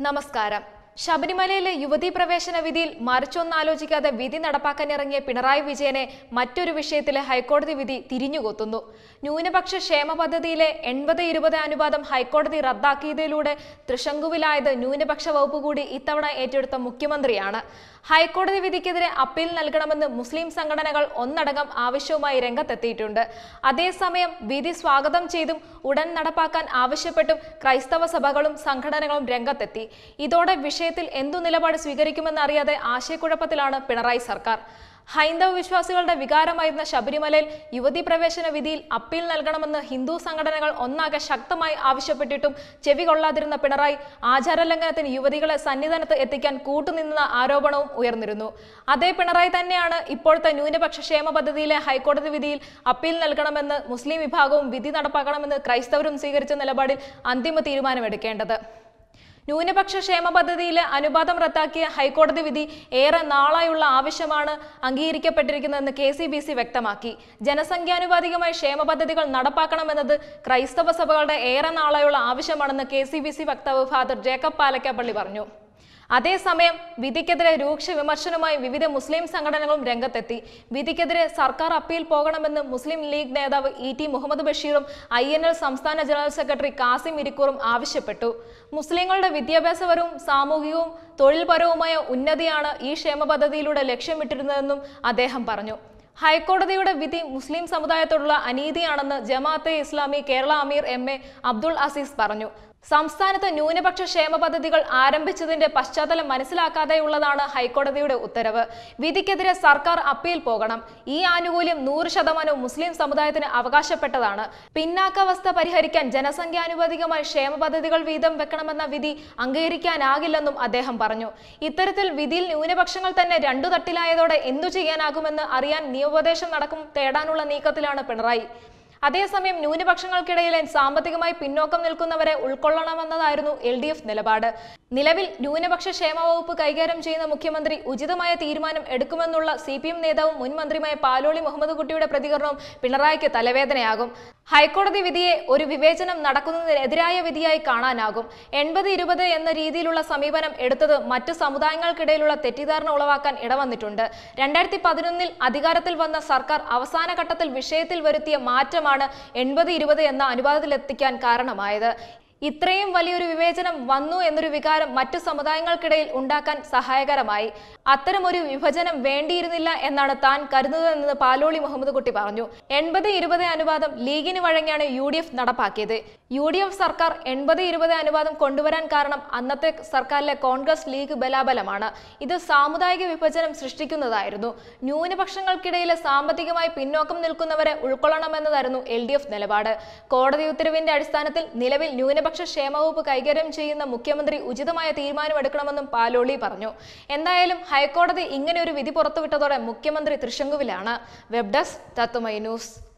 നമസ്കാരം ശബരിമലയിലെ യുവതീ പ്രവേശന വിധിയിൽ മറിച്ചൊന്നാലോചിക്കാതെ വിധി നടപ്പാക്കാൻ ഇറങ്ങിയ പിണറായി വിജയനെ മറ്റൊരു വിഷയത്തിലെ ഹൈക്കോടതി വിധി തിരിഞ്ഞുകൊത്തുന്നു ന്യൂനപക്ഷ ക്ഷേമ പദ്ധതിയിലെ എൺപത് ഇരുപത് അനുപാതം ഹൈക്കോടതി റദ്ദാക്കിയതിലൂടെ തൃശങ്കുവിലായത് ന്യൂനപക്ഷ വകുപ്പ് കൂടി ഇത്തവണ ഏറ്റെടുത്ത മുഖ്യമന്ത്രിയാണ് ഹൈക്കോടതി വിധിക്കെതിരെ അപ്പീൽ നൽകണമെന്ന് മുസ്ലിം സംഘടനകൾ ഒന്നടങ്കം ആവശ്യവുമായി രംഗത്തെത്തിയിട്ടുണ്ട് അതേസമയം വിധി സ്വാഗതം ചെയ്തും ഉടൻ നടപ്പാക്കാൻ ആവശ്യപ്പെട്ടും ക്രൈസ്തവ സഭകളും സംഘടനകളും രംഗത്തെത്തി ഇതോടെ വിഷയത്തിൽ എന്തു നിലപാട് സ്വീകരിക്കുമെന്നറിയാതെ ആശയക്കുഴപ്പത്തിലാണ് പിണറായി സർക്കാർ ഹൈന്ദവ വിശ്വാസികളുടെ വികാരമായിരുന്ന ശബരിമലയിൽ യുവതി പ്രവേശന വിധിയിൽ അപ്പീൽ നൽകണമെന്ന് ഹിന്ദു സംഘടനകൾ ഒന്നാകെ ശക്തമായി ആവശ്യപ്പെട്ടിട്ടും ചെവി കൊള്ളാതിരുന്ന പിണറായി ആചാരലംഘനത്തിന് യുവതികളെ സന്നിധാനത്ത് എത്തിക്കാൻ കൂട്ടുനിന്ന ആരോപണവും ഉയർന്നിരുന്നു അതേ പിണറായി തന്നെയാണ് ഇപ്പോഴത്തെ ന്യൂനപക്ഷ ക്ഷേമ പദ്ധതിയിലെ ഹൈക്കോടതി വിധിയിൽ അപ്പീൽ നൽകണമെന്ന് മുസ്ലിം വിഭാഗവും വിധി നടപ്പാക്കണമെന്ന് ക്രൈസ്തവരും സ്വീകരിച്ച നിലപാടിൽ അന്തിമ തീരുമാനമെടുക്കേണ്ടത് ന്യൂനപക്ഷ ക്ഷേമ പദ്ധതിയിലെ അനുപാതം റദ്ദാക്കിയ ഹൈക്കോടതി വിധി ഏറെ നാളായുള്ള ആവശ്യമാണ് അംഗീകരിക്കപ്പെട്ടിരിക്കുന്നതെന്ന് കെ സി ബി സി വ്യക്തമാക്കി ജനസംഖ്യാനുപാതികമായി ക്ഷേമ പദ്ധതികൾ നടപ്പാക്കണമെന്നത് ക്രൈസ്തവ സഭകളുടെ ഏറെ നാളായുള്ള ആവശ്യമാണെന്ന് കെ സി ബി സി വക്താവ് ഫാദർ ജേക്കബ് പാലക്കാപ്പള്ളി പറഞ്ഞു അതേസമയം വിധിക്കെതിരെ രൂക്ഷ വിമർശനവുമായി വിവിധ മുസ്ലിം സംഘടനകളും രംഗത്തെത്തി വിധിക്കെതിരെ സർക്കാർ അപ്പീൽ പോകണമെന്ന് മുസ്ലിം ലീഗ് നേതാവ് ഇ ടി മുഹമ്മദ് ബഷീറും ഐ എൻ എൽ സംസ്ഥാന ജനറൽ സെക്രട്ടറി കാസിം ഇരിക്കൂറും ആവശ്യപ്പെട്ടു മുസ്ലിങ്ങളുടെ വിദ്യാഭ്യാസപരവും സാമൂഹികവും തൊഴിൽപരവുമായ ഉന്നതിയാണ് ഈ ക്ഷേമ പദ്ധതിയിലൂടെ ലക്ഷ്യമിട്ടിരുന്നതെന്നും അദ്ദേഹം പറഞ്ഞു ഹൈക്കോടതിയുടെ വിധി മുസ്ലിം സമുദായത്തോടുള്ള അനീതിയാണെന്ന് ജമാഅത്തെ ഇസ്ലാമി കേരള അമീർ എം എ അബ്ദുൾ അസീസ് പറഞ്ഞു സംസ്ഥാനത്ത് ന്യൂനപക്ഷ ക്ഷേമ പദ്ധതികൾ ആരംഭിച്ചതിന്റെ പശ്ചാത്തലം മനസ്സിലാക്കാതെയുള്ളതാണ് ഹൈക്കോടതിയുടെ ഉത്തരവ് വിധിക്കെതിരെ സർക്കാർ അപ്പീൽ പോകണം ഈ ആനുകൂല്യം നൂറ് ശതമാനവും മുസ്ലിം സമുദായത്തിന് അവകാശപ്പെട്ടതാണ് പിന്നാക്കാവസ്ഥ പരിഹരിക്കാൻ ജനസംഖ്യാനുപാതികമായി ക്ഷേമ പദ്ധതികൾ വീതം വെക്കണമെന്ന വിധി അംഗീകരിക്കാനാകില്ലെന്നും അദ്ദേഹം പറഞ്ഞു ഇത്തരത്തിൽ വിധിയിൽ ന്യൂനപക്ഷങ്ങൾ തന്നെ രണ്ടു തട്ടിലായതോടെ എന്തു ചെയ്യാനാകുമെന്ന് അറിയാൻ നിയമോപദേശം നടക്കും തേടാനുള്ള നീക്കത്തിലാണ് പിണറായി അതേസമയം ന്യൂനപക്ഷങ്ങൾക്കിടയിലെ സാമ്പത്തികമായി പിന്നോക്കം നിൽക്കുന്നവരെ ഉൾക്കൊള്ളണമെന്നതായിരുന്നു എൽ ഡി എഫ് നിലപാട് നിലവിൽ ന്യൂനപക്ഷ ക്ഷേമ വകുപ്പ് കൈകാര്യം ചെയ്യുന്ന മുഖ്യമന്ത്രി ഉചിതമായ തീരുമാനം എടുക്കുമെന്നുള്ള സി പി എം നേതാവും മുൻ മന്ത്രിയുമായ പാലോളി മുഹമ്മദ് കുട്ടിയുടെ പ്രതികരണവും പിണറായിക്ക് തലവേദനയാകും ഹൈക്കോടതി വിധിയെ ഒരു വിവേചനം നടക്കുന്നതിനെതിരായ വിധിയായി കാണാനാകും എൺപത് ഇരുപത് എന്ന രീതിയിലുള്ള സമീപനം എടുത്തത് മറ്റു സമുദായങ്ങൾക്കിടയിലുള്ള തെറ്റിദ്ധാരണ ഉളവാക്കാൻ ഇടവന്നിട്ടുണ്ട് രണ്ടായിരത്തി പതിനൊന്നിൽ അധികാരത്തിൽ വന്ന സർക്കാർ അവസാന ഘട്ടത്തിൽ വിഷയത്തിൽ വരുത്തിയ മാറ്റമാണ് എൺപത് ഇരുപത് എന്ന അനുപാതത്തിലെത്തിക്കാൻ കാരണമായത് ഇത്രയും വലിയൊരു വിവേചനം വന്നു എന്നൊരു വികാരം മറ്റു സമുദായങ്ങൾക്കിടയിൽ ഉണ്ടാക്കാൻ സഹായകരമായി അത്തരമൊരു വിഭജനം വേണ്ടിയിരുന്നില്ല എന്നാണ് താൻ കരുതുന്നതെന്ന് പാലോളി മുഹമ്മദ് കുട്ടി പറഞ്ഞു എൺപത് ഇരുപത് അനുപാതം ലീഗിന് വഴങ്ങിയാണ് യു ഡി എഫ് നടപ്പാക്കിയത് യു ഡി എഫ് സർക്കാർ എൺപത് ഇരുപത് അനുപാതം കൊണ്ടുവരാൻ കാരണം അന്നത്തെ സർക്കാരിലെ കോൺഗ്രസ് ലീഗ് ബലാബലമാണ് ഇത് സാമുദായിക വിഭജനം സൃഷ്ടിക്കുന്നതായിരുന്നു ന്യൂനപക്ഷങ്ങൾക്കിടയിലെ സാമ്പത്തികമായി പിന്നോക്കം നിൽക്കുന്നവരെ ഉൾക്കൊള്ളണമെന്നതായിരുന്നു എൽ ഡി എഫ് നിലപാട് കോടതി ഉത്തരവിന്റെ അടിസ്ഥാനത്തിൽ നിലവിൽ ന്യൂനപക്ഷ ക്ഷേമ വകുപ്പ് കൈകാര്യം ചെയ്യുന്ന മുഖ്യമന്ത്രി ഉചിതമായ തീരുമാനമെടുക്കണമെന്നും പാലോളി പറഞ്ഞു എന്തായാലും ഹൈക്കോടതി ഇങ്ങനെ ഒരു വിധി പുറത്തുവിട്ടതോടെ മുഖ്യമന്ത്രി തൃശങ്കുവിലാണ് വെബ് ഡെസ്ക് തത്തുമൈ ന്യൂസ്